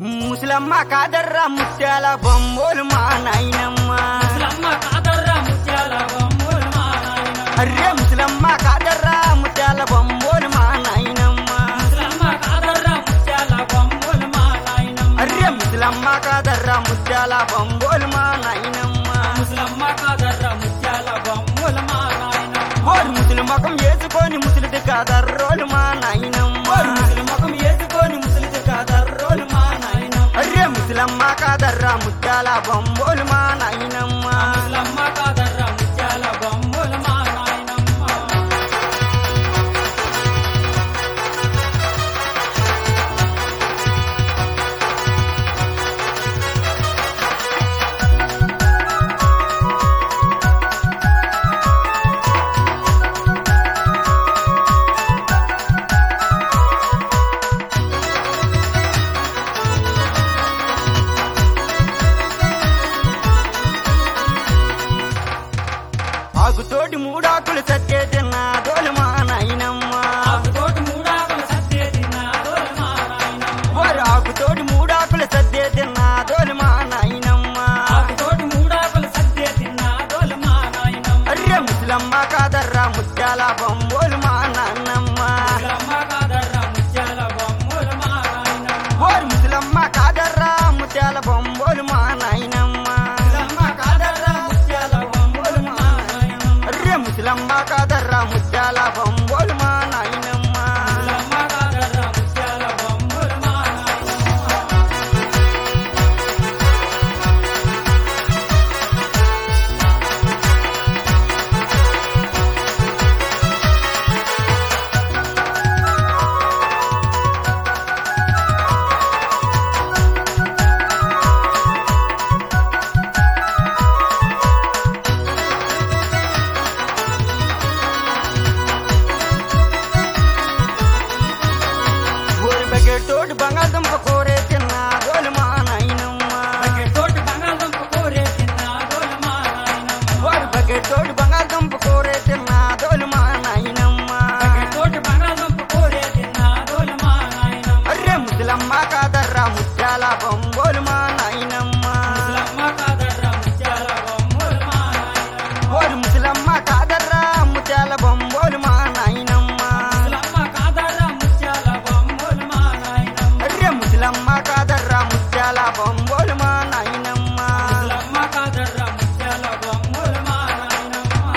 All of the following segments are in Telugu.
ముసలమ్మ కాదర్రా ముత్యాల బొమ్మోలు మా నాయనమ్మ ముసలమ్మ కాదర్రా ముత్యాల బొమ్మలు మా నాయనమ్మ. అర్రే ముసలమ్మ కాదర్రా ముత్యాల బొమ్మోలు మా నాయనమ్మ ముసలమ్మ కాదర్రా ముత్యాల బొమ్మలు మా నాయనమ్మ. అర్రే ముసలమ్మ కాదర్రా ముత్యాల బొమ్మోలు మా నాయనమ్మ ముసలమ్మ కాదర్రా ముత్యాల బొమ్మలు మా నాయనమ్మ. ఓరు ముసలి ముఖం వేసుకొని ముసలిది కాదర్రోలు మా నాయనమ్మ ఓరి ముసలి ముఖం వేసుకొని ముసలిది కాదర్రోలు మా నాయనమ్మ. అర్రే ముసలమ్మ కాదర్రా ముత్యాల బొమ్మోలు మా నాయనమ్మ ముసలమ్మ కాదర్రా ముత్యాల బొమ్మలు మా నాయనమ్మ. ఆకుతోటి మూడాకులు సత్తే తిన్నా దోలు మా నాయనమ్మ ఆకుతోటి మూడాకులు సత్తే తిన్నాదోలు మా నాయనమ్మ. ఓరు ఆకుతోటి మూడాకులు సత్తే తిన్నా దోలు మా నాయనమ్మ ఆకుతోటి మూడాకులు సత్తే తిన్నాదోలు మా నాయనమ్మ. అర్రే ముసలమ్మ కాదర్రా ముత్యాల బొమ్మోలు మా నాన్నమ్మ ముసలమ్మ కాదర్రా ముత్యాల బొమ్మలు మా నాయనమ్మ. ఓరు ముసలమ్మ కాదర్రా ముత్యాల బొమ్మోలు మా నాయనమ్మ ముసలమ్మ కాదర్రా ముత్యాల బొమ్మలు మా నాయనమ్మ. అర్రే ముసలమ్మ కాదర్రా ముత్యాల బొమ్మోలు మా నాయనమ్మ ముసలమ్మ కాదర్రా ముత్యాల బొమ్మలు మా నాయనమ్మ. ఓరి బకెట్టోటి బంగాళదుంప కూరే తిన్నా దోలు మా నాయనమ్మ తోటి బంగాళదుంప కూరే తిన్నాదోలు మా నాయనమ్మ. ఓరి బకెట్టోటి బంగాళదుంప కూరే తిన్నా దోలు మా నాయనమ్మ తోటి బంగాళదుంప కూరే తిన్నాదోలు మా నాయనమ్మ. అర్రే ముసలమ్మ కాదర్రా ముత్యాల బొమ్మోలు మా నాయనమ్మ ముసలమ్మ కాదర్రా ముత్యాల బొమ్మలు మా నాయనమ్మ. ఓరి ముసలమ్మ కాదర్రా ముత్యాల బొమ్మోలు మా నాయనమ్మ ముసలమ్మ కాదర్రా ముత్యాల బొమ్మలు మా నాయనమ్మ. అర్రే ముసలమ్మ కాదర్రా ముత్యాల బొమ్మోలు మా నాయనమ్మ ముసలమ్మ కాదర్రా ముత్యాల బొమ్మలు మా నాయనమ్మ.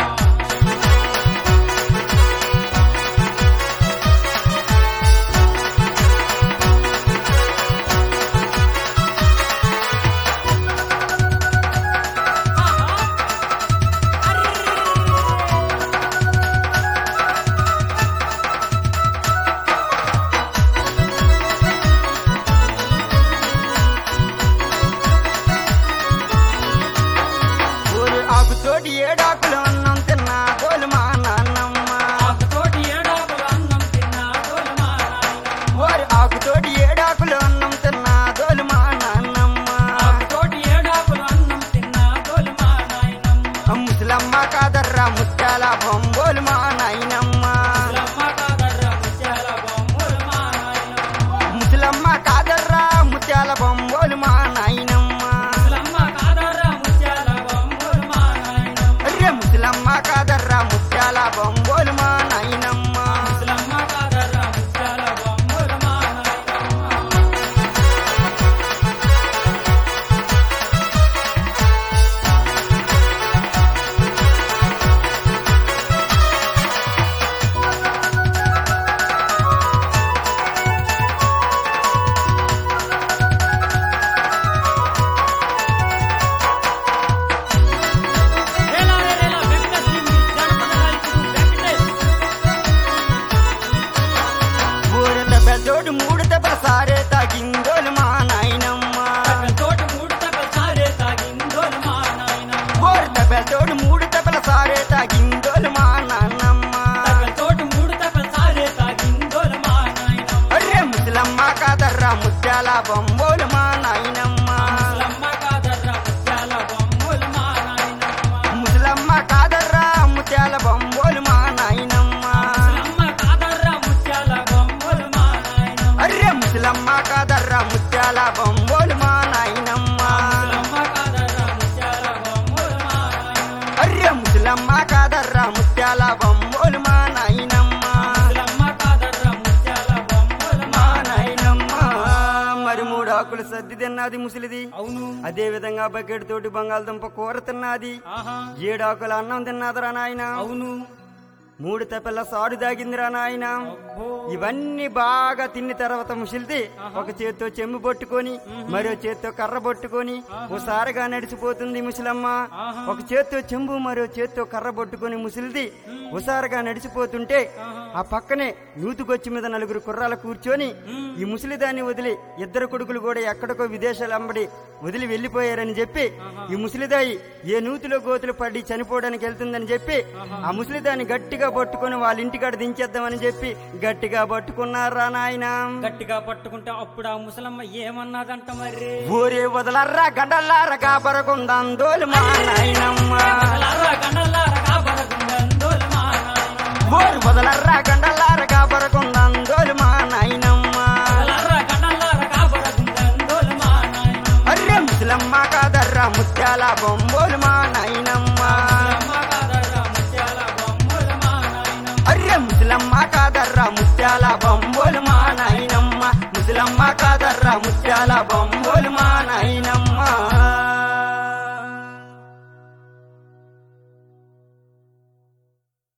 ఓరి ఆకుతోటి ఏడాకులు అన్నం తిన్నా దోలు మా నాన్నమ్మ ఆకుతోటి ఏడాకులు అన్నం తిన్నాదోలు మా నాయనమ్మ. ఓరి ఆకుతోటి ఏడాకులు అన్నం తిన్నా దోలు మా నాన్నమ్మ ఆకుతోటి ఏడాకులు అన్నం తిన్నాదోలు మా నాయనమ్మ. ముసలమ్మ కాదర్రా ముత్యాల బొమ్మోలు మా నాయనమ్మ ముసలమ్మ కాదర్రా ముత్యాల బొమ్మలు మా నాయనమ్మ. ముసలమ్మ కాదర్రా ముత్యాల బొమ్మోలు మా నాయనమ్మ ముసలమ్మ కాదర్రా ముత్యాల బొమ్మలు మా నాయనమ్మ. అర్రే ముసలమ్మ కాదర్రా ముత్యాల బొమ్మోలు మా నాయనమ్మ ముసలమ్మ కాదర్రా ముత్యాల బొమ్మలు మా నాయనమ్మ. రేలా రే రేలా వెంకటేష్ లింగి, జానపద నాయకుడు వెంకటేష్. ఊరి దెబ్బతోటి మూడు దెబ్బల సారే తాగిందోలు మా నాయనమ్మ తోటి మూడు తగల సారే తాగిందోలు మా నాయనమ్మ. ఊరి దెబ్బతోటి మూడు దెబ్బల సారే తాగిందోలు మా నాన్నమ్మ తోటి మూడు తగల సారే తాగిందోలు మా నాయనమ్మ. అర్రే ముసలమ్మ కాదర్రా ముత్యాల బొమ్మోలు మా నాయనమ్మ ముసలమ్మ కాదర్రా ముత్యాల బొమ్మలు మా నాయనమ్మ. ముసలమ్మ కాదర్రా ముత్యాల బొమ్మోలు మా నాయనమ్మ ముసలమ్మ కాదర్రా ముత్యాల బొమ్మలు మా నాయనమ్మ. అర్రే ముసలమ్మ కాదర్రా ముత్యాల బొమ్మ మూడాకులు సర్ది తిన్నది ముసలిది అవును అదే విధంగా బకెట్ తోటి బంగాళదుంప కూర తిన్నది ఆహా ఏడాకుల అన్నం తిన్నదిరా నాయన అవును మూడు తెప్పల సాడు దాగిందిరా నాయన అబ్బో ఇవన్నీ బాగా తిన్న తర్వాత ముసిలిది ఒక చేత్తో చెంబు పట్టుకొని మరో చేత్తో కర్ర పట్టుకొని ఓసారిగా నడిచిపోతుంది ముసలమ్మ ఆహా. ఒక చేత్తో చెంబు మరో చేత్తో కర్ర పట్టుకొని ముసిలిది ఓసారిగా నడిచిపోతుంటే ఆ పక్కనే నూతుకొచ్చి మీద నలుగురు కుర్రాలు కూర్చొని ఈ ముసలిదాన్ని వదిలి ఇద్దరు కొడుకులు కూడా ఎక్కడికో విదేశాలు అంబడి వదిలి వెళ్లిపోయారని చెప్పి ఈ ముసలిదాయి ఏ నూతిలో గోతులు పడి చనిపోవడానికి వెళ్తుందని చెప్పి ఆ ముసలిదాన్ని గట్టిగా పట్టుకొని వాళ్ళ ఇంటికాడ దించేద్దామని చెప్పి గట్టిగా పట్టుకున్నారా నాయన గట్టిగా పట్టుకుంటే అప్పుడు ఆ ముసలమ్మ ఏమన్నదంట మరి ఊరే వదలర్రా గడ్డల్లారా కాపరకుందందోలు మా నాయనమ్మ గండలారా, గండలారా, కాబరకుండందోలు మా నాయనమ్మ. ఊరు వదలర్రా గండల్లారా కాపరకుందందోలు మా నాయనమ్మ గండలారా, గండలారా, కాబరకుండందోలు మా నాయనమ్మ. అర్రె ముసలమ్మ కాదర్రా ముత్యాల బొంబోలు మా నాయనమ్మ అమ్మ కాదరా, ముత్యాల బొమ్మలు మా నాయనమ్మ. అర్రె ముసలమ్మ కాదర్రా ముత్యాల బొంబోలు మా